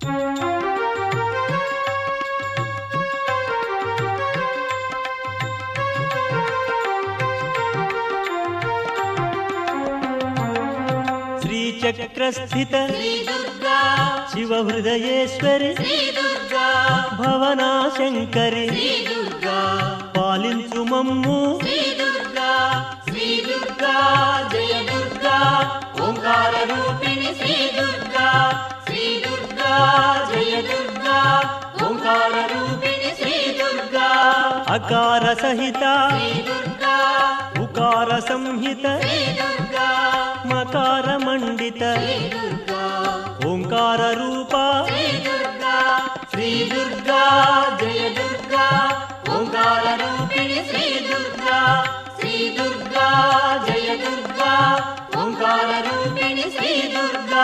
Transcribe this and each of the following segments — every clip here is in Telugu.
శ్రీచక్రస్థిత శ్రీ దుర్గా శివహృదయేశ్వరి శ్రీ దుర్గా భవనాశంకరి శ్రీ దుర్గా పాలించు మమ్ము శ్రీ దుర్గా శ్రీ దుర్గా జయ దుర్గా ఓంకార రూపిణి శ్రీ దుర్గా శ్రీ దుర్గా జయ దుర్గా ఓంకార రూపిణి శ్రీ దుర్గా అకార సహిత శ్రీ దుర్గా ఉకార సంహిత శ్రీ దుర్గా మకార మండిత శ్రీ దుర్గా ఓంకార రూప శ్రీ దుర్గా శ్రీ దుర్గా జయ దుర్గా ఓంకార రూపిణి శ్రీ దుర్గా శ్రీ దుర్గా జయ దుర్గా ఓంకార రూపిణి శ్రీ దుర్గా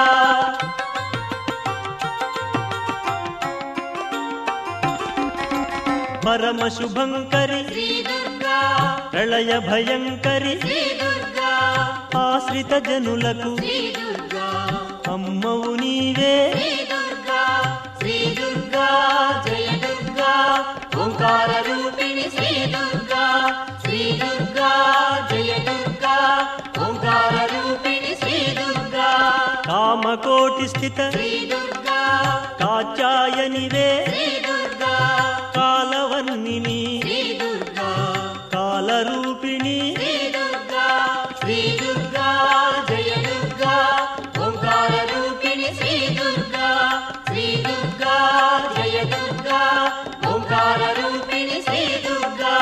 పరమ శుభంకరి శ్రీ దుర్గా ప్రళయ భయంకరి శ్రీ దుర్గా ఆశ్రిత జనులకు శ్రీ దుర్గా అమ్మవు నీవే శ్రీ దుర్గా శ్రీ దుర్గా జయ దుర్గా ఓంకార రూపిణి శ్రీ దుర్గా శ్రీ దుర్గా జయ దుర్గా ఓంకార రూపిణి శ్రీ దుర్గా కామకోటి స్థిత శ్రీ దుర్గా కాచాయనివే శ్రీ దుర్గా కాలవర్ణిని శ్రీ దుర్గా కాలరూపిణి శ్రీ దుర్గా శ్రీ దుర్గా జయ దుర్గా ఓంకార రూపిణి శ్రీ దుర్గా శ్రీ దుర్గా జయ దుర్గా ఓంకార రూపిణి శ్రీ దుర్గా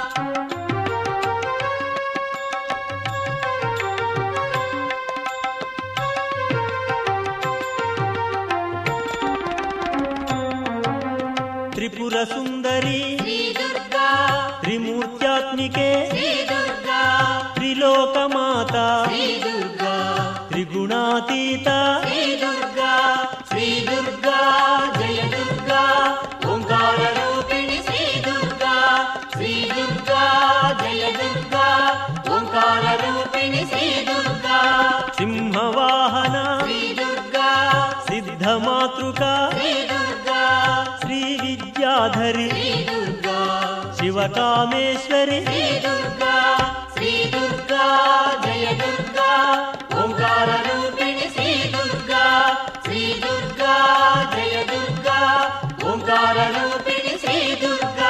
త్రిపుర సుందరి శ్రీ దుర్గా త్రిమూర్త్యాత్మికే శ్రీ దుర్గా త్రిలోకమాత శ్రీ దుర్గా త్రిగుణాతీత శ్రీ దుర్గా శ్రీ దుర్గా జయ దుర్గా ఓంకార రూపిణి శ్రీ దుర్గా శ్రీ దుర్గా జయ దుర్గా ఓంకార రూపిణి శ్రీ దుర్గా సింహవాహన శ్రీ దుర్గా సిద్ధమాతృక శ్రీ దుర్గా శ్రీ విద్యాధరి శ్రీ దుర్గా శివకామేశ్వరి శ్రీ దుర్గా శ్రీ దుర్గా జయ దుర్గా ఓంకార రూపిణి శ్రీ దుర్గా శ్రీ దుర్గా జయ దుర్గా ఓంకార రూపిణి శ్రీ దుర్గా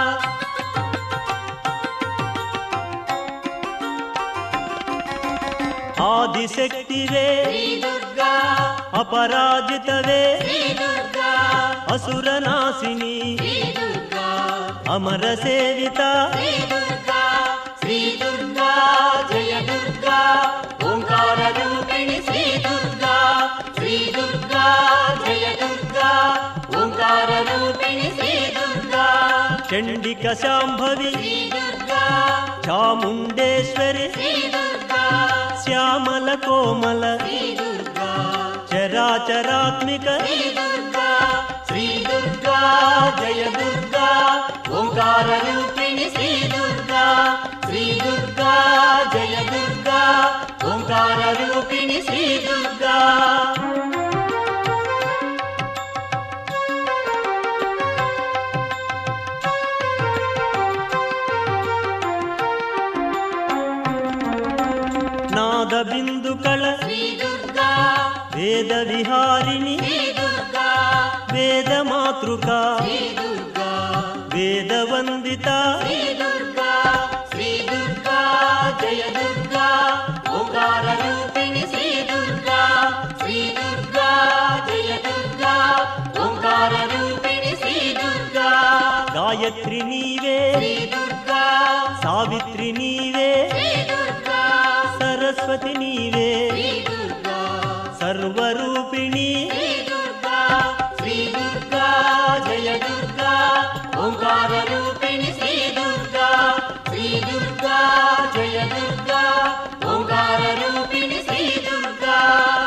ఆదిశక్తివే శ్రీ దుర్గా అపరాజితవే శ్రీ దుర్గా అసురనాశిని శ్రీ దుర్గా అమర సేవిత శ్రీ దుర్గా శ్రీ దుర్గా జయ దుర్గా ఓంకార రూపిణి శ్రీ దుర్గా శ్రీ దుర్గా జయ దుర్గా ఓంకార రూపిణి శ్రీ దుర్గా చండిక శాంభవి శ్రీ దుర్గా చాముండేశ్వరి శ్రీ దుర్గా శ్యామల కోమల శ్రీ దుర్గా చరాచరాత్మిక శ్రీ దుర్గా శ్రీ దుర్గా జయ దుర్గా ఓంకార రూపిణి శ్రీ దుర్గా శ్రీ దుర్గా జయ దుర్గా ఓంకార రూపిణి శ్రీ దుర్గా నాద బిందు కళ శ్రీ దుర్గా వేద విహారిణి శ్రీ దుర్గా వేద మాతృక శ్రీ దుర్గా వేద వందిత శ్రీ దుర్గా శ్రీ దుర్గా జయ దుర్గా ఓంకార రూపిణి శ్రీ దుర్గా శ్రీ దుర్గా జయ దుర్గా ఓంకార రూపిణి శ్రీ దుర్గా గాయత్రి నీవే శ్రీ దుర్గా సావిత్రి నీవే శ్రీ దుర్గా సరస్వతి నీవే శ్రీ దుర్గా సర్వరూపిణి శ్రీ దుర్గా శ్రీ దుర్గా జయ దుర్గా ఓంకార రూపిణి శ్రీ దుర్గా శ్రీ దుర్గా జయ దుర్గా ఓంకార రూపిణి శ్రీ దుర్గా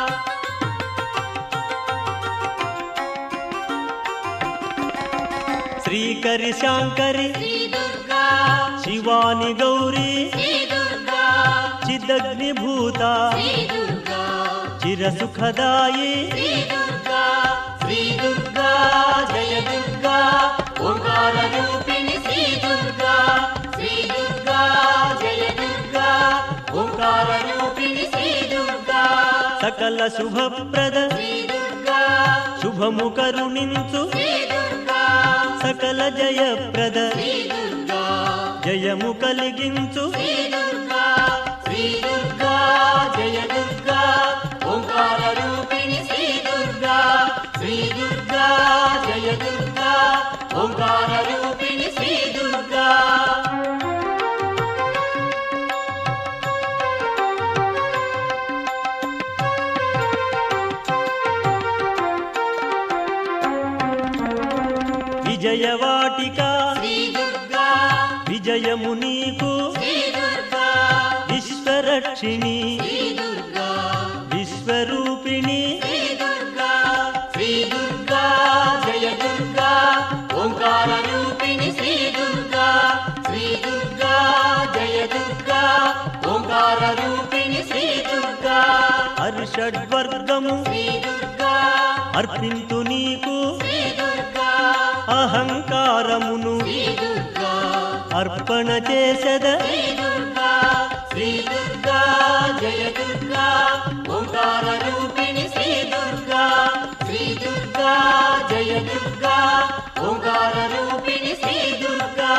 శ్రీకరి శాంకరి శ్రీ దుర్గా శివాని గౌరీ శ్రీ దుర్గా చిదగ్నిభూత శ్రీ దుర్గా చిరసుఖదాయి శ్రీ దుర్గా శ్రీ దుర్గా జయ దుర్గా ఓంకార రూపిణి శ్రీ దుర్గా శ్రీ దుర్గా జయ దుర్గా ఓంకార రూపిణి శ్రీ దుర్గా సకల శుభప్రద శ్రీ దుర్గా శుభము కరుణించు శ్రీ దుర్గా సకల జయప్రద శ్రీ దుర్గా జయము కలిగించు శ్రీ దుర్గా శ్రీ దుర్గా జయ దుర్గా ఓంకార రూపిణి శ్రీ దుర్గా శ్రీ దుర్గా జయ దుర్గా ఓంకార రూపిణి శ్రీ దుర్గా విజయవాటిక శ్రీ దుర్గా విజయము నీకు శ్రీ దుర్గా విశ్వరక్షిణి శ్రీ దుర్గా విశ్వరూపిణి శ్రీ దుర్గా శ్రీ దుర్గా జయ దుర్గా ఓంకార రూపిణి శ్రీ దుర్గా శ్రీ దుర్గా జయ దుర్గా ఓంకార రూపిణి శ్రీ దుర్గా హర్షడ్వర్గము శ్రీ దుర్గా అర్పింతు నీకు శ్రీ దుర్గా అహంకారమును శ్రీ దుర్గా అర్పణ చేసద శ్రీ దుర్గా శ్రీ దుర్గా జయ దుర్గా ఓంకార రూపిణి శ్రీ దుర్గా శ్రీ దుర్గా జయ దుర్గా ఓంకార రూపిణి శ్రీ దుర్గా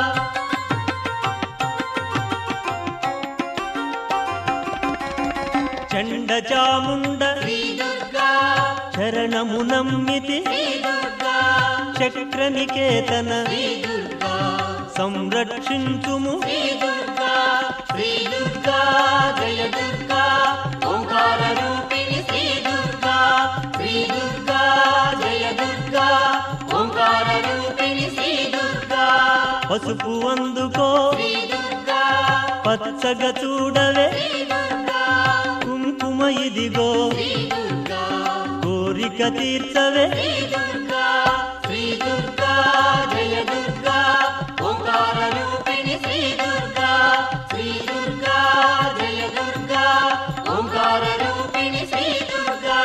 చండ చాముండ శ్రీ దుర్గా చరణము నమ్మితి శ్రీ దుర్గా చక్రనికేతన శ్రీ దుర్గా సంరక్షించుము శ్రీ దుర్గా శ్రీ దుర్గా జయ దుర్గా ఓంకార రూపిణి శ్రీ దుర్గా శ్రీ దుర్గా జయ దుర్గా ఓంకార రూపిణి శ్రీ దుర్గా పసుపు అందుకో శ్రీ దుర్గా పచ్చగా చూడవే శ్రీ దుర్గా కుంకుమ ఇదిగో శ్రీ దుర్గా కోరిక తీర్చవే శ్రీ దుర్గా శ్రీ దుర్గా జయ దుర్గా ఓంకార రూపిణి శ్రీ దుర్గా శ్రీ దుర్గా జయ దుర్గా ఓంకార రూపిణి శ్రీ దుర్గా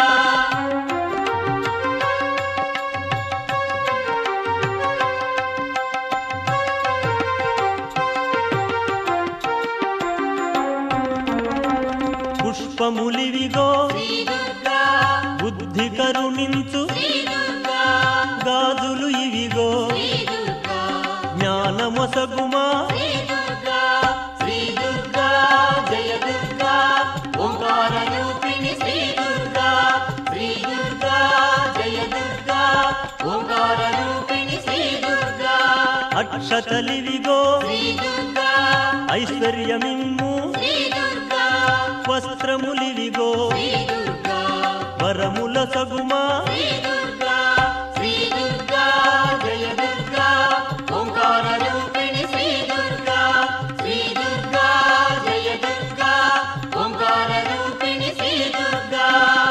పుష్పములివిగో శ్రీ దుర్గా బుద్ధి కరుణించు శ్రీ దుర్గా గాజులు ఇవిగో శ్రీ దుర్గా జ్ఞానమొసగుమా శ్రీ దుర్గా శ్రీ దుర్గా జయ దుర్గా ఓంకార రూపిణి శ్రీ దుర్గా శ్రీ దుర్గా జయ దుర్గా ఓంకార రూపిణి శ్రీ దుర్గా అక్షతలివిగో శ్రీ దుర్గా ఐశ్వర్యమిమ్ము శ్రీ దుర్గా వస్త్రములివిగో శ్రీ దుర్గా వరముల సగుమా శ్రీ దుర్గా శ్రీ దుర్గా జయ దుర్గా ఓంకార రూపిణి శ్రీ దుర్గా శ్రీ దుర్గా జయ దుర్గా ఓంకార రూపిణి శ్రీ దుర్గా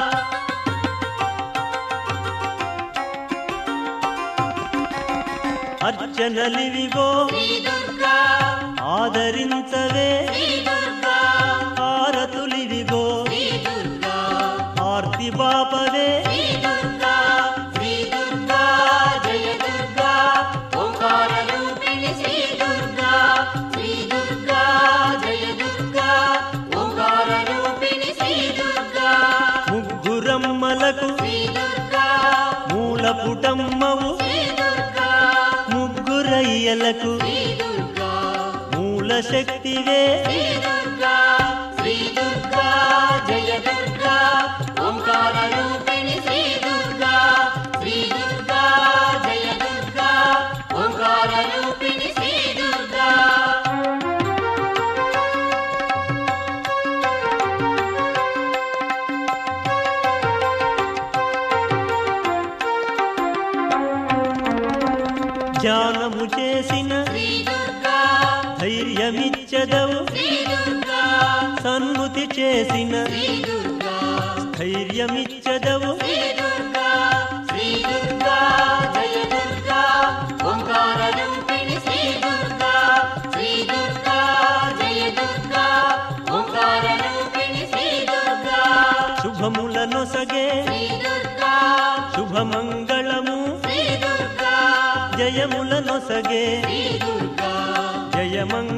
అర్చనలివిగో శ్రీ దుర్గా ఆదరించవే శ్రీ దుర్గా హారతులివిగో శ్రీ దుర్గా ఆర్తి బాపవే శ్రీ దుర్గా శ్రీ దుర్గా జయ దుర్గా ఓంకార రూపిణి శ్రీ దుర్గా శ్రీ దుర్గా జయ దుర్గా ఓంకార రూపిణి శ్రీ దుర్గా ముగ్గురమ్మలకు శ్రీ దుర్గా మూల పుటమ్మవు శ్రీ దుర్గా ముగ్గురయ్యలకు శ్రీ దుర్గా మూల శక్తివే శ్రీ దుర్గా శ్రీ దుర్గా జయ దుర్గా ఓంకార రూపిణి శ్రీ దుర్గా శ్రీ దుర్గా జయ దుర్గా ఓంకార రూపిణి శ్రీ దుర్గా ధ్యానము చేసిన శ్రీ దుర్గా ధైర్యమిచ్చదవు శ్రీ దుర్గా సన్ముతి చేసిన శ్రీ దుర్గా ధైర్యమిచ్చదవు శ్రీ దుర్గా శ్రీ దుర్గా జయ దుర్గా ఓంకార రూపిణి శ్రీ దుర్గా శ్రీ దుర్గా జయ దుర్గా ఓంకార రూపిణి శ్రీ దుర్గా శుభములను సగే శ్రీ దుర్గా శుభమంగళము శ్రీ దుర్గా జయముల నొసగే శ్రీ దుర్గా జయమంగళ